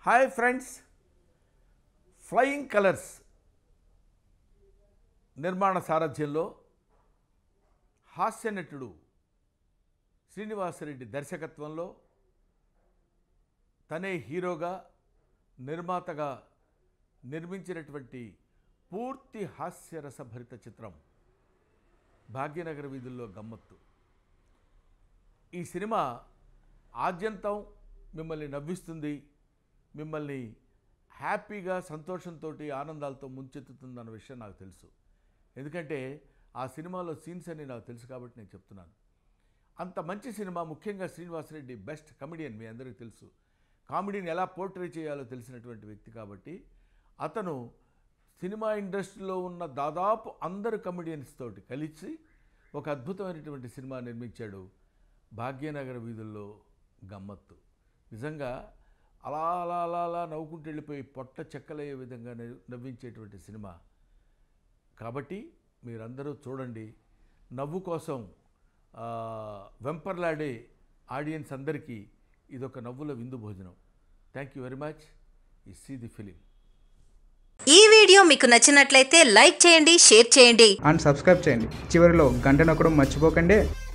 hi friends flying colours నిర్మాణ సారథ్యంలో హాస్య నటుడు శ్రీనివాసరెడ్డి దర్శకత్వంలో తనే హీరోగా నిర్మాతగా నిర్మించినటువంటి పూర్తి హాస్యరసభరిత చిత్రం భాగ్యనగర వీధుల్లో గమ్మత్తు ఈ సినిమా ఆద్యంతం మిమ్మల్ని నవ్విస్తుంది మిమ్మల్ని హ్యాపీగా సంతోషంతో ఆనందాలతో ముంచెత్తుతుందన్న విషయం నాకు తెలుసు ఎందుకంటే ఆ సినిమాలో సీన్స్ అన్ని నాకు తెలుసు కాబట్టి నేను చెప్తున్నాను అంత మంచి సినిమా ముఖ్యంగా శ్రీనివాసరెడ్డి బెస్ట్ కమెడియన్ మీ అందరికీ తెలుసు కామెడీని ఎలా పోర్ట్రే చేయాలో తెలిసినటువంటి వ్యక్తి కాబట్టి అతను సినిమా ఇండస్ట్రీలో ఉన్న దాదాపు అందరు కమెడియన్స్ తోటి కలిసి ఒక అద్భుతమైనటువంటి సినిమా నిర్మించాడు భాగ్యనగర వీధుల్లో గమ్మత్తు నిజంగా అలా అలా అలా అలా నవ్వుకుంటూ వెళ్ళిపోయి పొట్ట చెక్కలయ్యే విధంగా నవ్వి- నవ్వించేటువంటి సినిమా కాబట్టి మీరందరూ చూడండి నవ్వు కోసం ఆ, వెంపర్లాడే ఆడియన్స్ అందరికీ ఇదొక నవ్వుల విందు భోజనం థ్యాంక్ యూ వెరీ మచ్ ఈ సీ ది ఫిలిం ఈ వీడియో మీకు నచ్చినట్లయితే లైక్ చేయండి షేర్ చేయండి అండ్ సబ్స్క్రైబ్ చేయండి చివరిలో గంట నొక్కడం మర్చిపోకండి